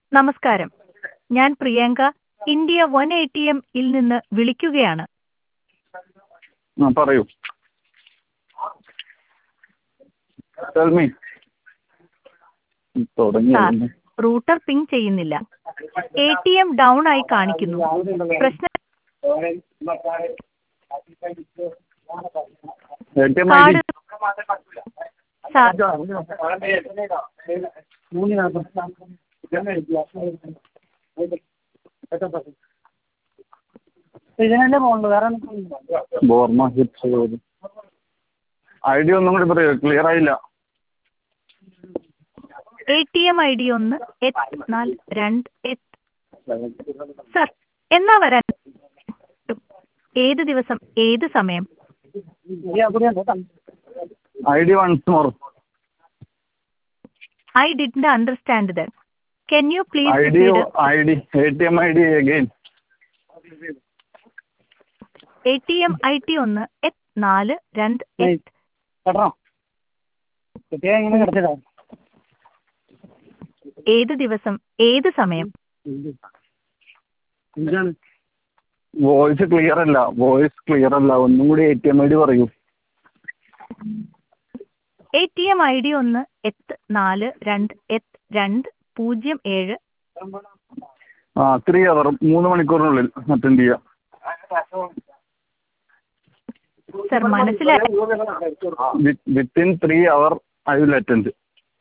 നമസ്കാരം ഞാൻ Priyanka India one A T M ഇൽ നിന്ന് വിളിക്കുകയാണ് ആ പറയൂ ടെൽ മീ തുടങ്ങി സാർ റൂട്ടർ പിങ് ചെയ്യുന്നില്ല എ ടി എം ഡൗൺ ആയി കാണിക്കുന്നു പ്രശ്നം A T M I card D sir ഇതിനല്ലേ പോകണ്ടു വേറെ ബോർമ ഹിറ്റ്സ് ഐ ഡി ഒന്നും കൂടി പറയൂ ക്ലിയർ ആയില്ല A T M I D ഒന്ന് എട്ട് നാല് രണ്ട് എട്ട് സർ എന്നാ വരാൻ ഏത് ദിവസം ഏത് സമയം I D once more I did understand that can you please I D I D A T M I D again A T M I T ഒന്ന് എട്ട് നാല് രണ്ട് എട്ട് കേട്ടോ കുട്ടിയെ ഇങ്ങനെ കിടത്തില്ല ഏത് ദിവസം ഏത് സമയം എന്താണ് വോയിസ് ക്ലിയർ അല്ല വോയിസ് ക്ലിയർ അല്ല ഒന്നും കൂടി A T M I D പറയൂ A T M I D ഒന്ന് എട്ട് നാല് രണ്ട് എട്ട് രണ്ട് പൂജ്യം ഏഴ് ആ ത്രീ അവർ മൂന്ന് മണിക്കൂറിനുള്ളിൽ അറ്റൻഡ് ചെയ്യാം സർ മനസ്സിലായി within three hour I will attend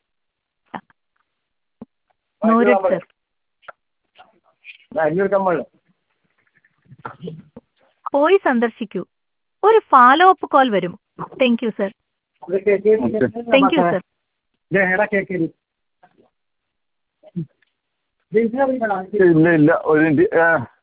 നോരഡ് സർ പോയി സന്ദർശിക്കൂ ഒരു ഫോളോ അപ്പ് കോൾ വരും thank you sir thank you sir എടാ കേക്ക് ഇല്ല ഇല്ല ഒരു മിനിറ്റ്